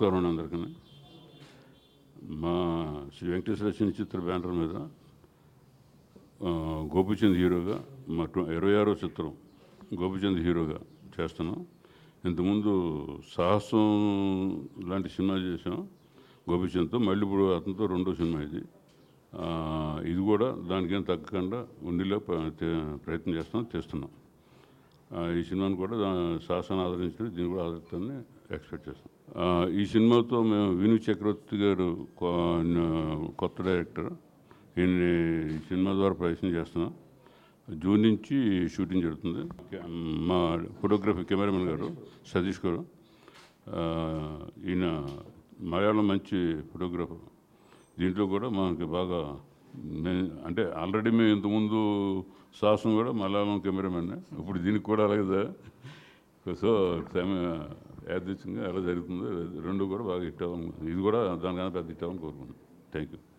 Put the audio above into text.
నమస్కారం అండి అందరికీ మా శ్రీ వెంకటేశ్వర చిన్న చిత్ర బ్యానర్ మీద ఆ, గోపిచంద్ హీరోగా మా టు- ఇరవై ఆరో చిత్రం గోపిచంద్ హీరోగా చేస్తున్నాం ఇంతకుముందు సాహసం లాంటి సినిమా చేసాం గోపిచంద్తో మళ్ళీ ఇప్పుడు అతనితో రెండో సినిమా ఇది ఆ, ఇది కూడా దానికేం తగ్గకుండా ఉండిలో ప్ర- తే- ప్రయత్నం చేస్తున్నాం చేస్తున్నాం ఆ, ఈ సినిమాను కూడా దా- శాసన ఆదరించారు దీన్ని కూడా ఆదరిస్తారని ఎక్స్పెక్ట్ చేస్తాం ఆ, ఈ సినిమాతో మేము విను చక్రవర్తి గారు కొ- న- కొత్త డైరెక్టర్ ఈయన ఈ సినిమా ద్వారా ప్రయత్నం చేస్తున్నాం జూన్ నుంచి షూటింగ్ జరుగుతుంది మా ఫోటోగ్రఫీ కెమెరామెన్ గారు సతీష్ గారు ఆ, ఈయన మలయాళం మంచి ఫోటోగ్రాఫర్ దీంట్లో కూడా మనకి బాగా మే- అంటే ఆల్రెడీ మేము ఇంతకుముందు సాహసం కూడా మలయాళం కెమెరామెన్ ఇప్పుడు దీనికి కూడా అలాగే సో సమయ యాదృచ్ఛంగా ఎలా జరుగుతుందో రెండు కూడా బాగా హిట్ అవ్వాలి ఇది కూడా దానికన్నా పెద్ద హిట్ అవ్వాలని కోరుకుంటున్నాను థ్యాంక్ యూ